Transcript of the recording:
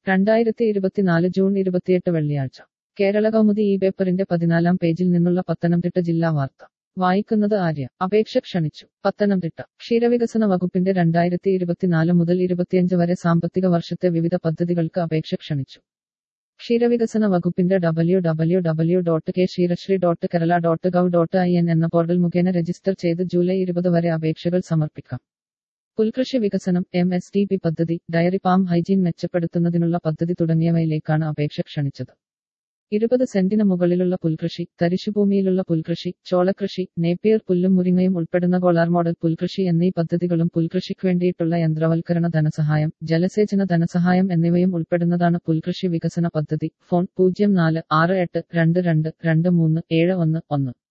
രണ്ടായിരത്തി ഇരുപത്തിനാല് ജൂൺ ഇരുപത്തിയെട്ട് വെള്ളിയാഴ്ച കേരള കൗമുദി ഈ പേപ്പറിന്റെ പതിനാലാം പേജിൽ നിന്നുള്ള പത്തനംതിട്ട ജില്ലാ വാർത്ത വായിക്കുന്നത് ആര്യ അപേക്ഷ ക്ഷണിച്ചു പത്തനംതിട്ട ക്ഷീരവികസന വകുപ്പിന്റെ രണ്ടായിരത്തി ഇരുപത്തിനാല് മുതൽ ഇരുപത്തിയഞ്ച് വരെ സാമ്പത്തിക വർഷത്തെ വിവിധ പദ്ധതികൾക്ക് അപേക്ഷ ക്ഷണിച്ചു ക്ഷീരവികസന വകുപ്പിന്റെ W W W dot K Ksheerasree dot Kerala dot gov dot I N എന്ന പോർട്ടൽ മുഖേന രജിസ്റ്റർ ചെയ്ത് ജൂലൈ ഇരുപത് വരെ അപേക്ഷകൾ സമർപ്പിക്കാം പുൽകൃഷി വികസനം എം എസ് ടി പി പദ്ധതി ഡയറി പാം ഹൈജീൻ മെച്ചപ്പെടുത്തുന്നതിനുള്ള പദ്ധതി തുടങ്ങിയവയിലേക്കാണ് അപേക്ഷ ക്ഷണിച്ചത് ഇരുപത് സെന്റിന് മുകളിലുള്ള പുൽകൃഷി തരിശുഭൂമിയിലുള്ള പുൽകൃഷി ചോളകൃഷി നേപ്പിയർ പുല്ലും മുരിങ്ങയും ഉൾപ്പെടുന്ന കോളാർ മോഡൽ പുൽകൃഷി എന്നീ പദ്ധതികളും പുൽകൃഷിക്ക് വേണ്ടിയിട്ടുള്ള യന്ത്രവൽക്കരണ ധനസഹായം ജലസേചന ധനസഹായം എന്നിവയും ഉൾപ്പെടുന്നതാണ് പുൽകൃഷി വികസന പദ്ധതി ഫോൺ പൂജ്യം നാല് ആറ് എട്ട് രണ്ട് രണ്ട് രണ്ട് മൂന്ന് ഏഴ് ഒന്ന് ഒന്ന്